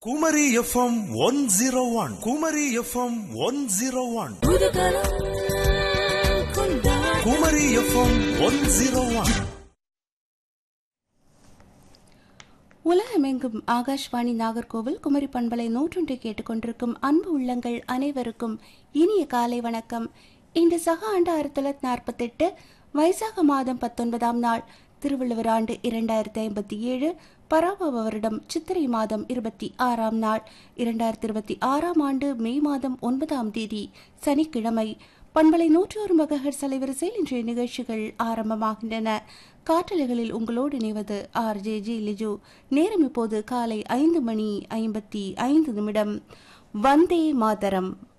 Kumari FM one zero one Kumari FM one zero one Kumari FM one zero one உலகமெங்கும் ஆகாஷ்வாணி நாகர்கோவில் குமரி பண்பலை நூற்றொன்று கேட்டுக்கொண்டிருக்கும் அன்பு உள்ளங்கள் அனைவருக்கும் இனிய காலை வணக்கம் இன்று சக ஆண்டு ஆயிரத்தி தொள்ளாயிரத்தி நாற்பத்தெட்டு வைசாக மாதம் பத்தொன்பதாம் நாள் திருவள்ளுவர் ஆண்டு இரண்டாயிரத்தி ஐம்பத்தி ஏழு பராபவ வருடம் சித்திரை மாதம் இருபத்தி ஆறாம் நாள் இரண்டாயிரத்தி இருபத்தி ஆறாம் ஆண்டு மே மாதம் ஒன்பதாம் தேதி சனிக்கிழமை பண்பலை நூற்றி ஒரு மகஹர் அலைவரிசையில் இன்றைய நிகழ்ச்சிகள் ஆரம்பமாகின்றன காற்றலைகளில் உங்களோடு இணைவது ஆர் ஜே ஜி லிஜு நேரம் இப்போது காலை ஐந்து மணி ஐம்பத்தி ஐந்து நிமிடம் வந்தே மாதரம்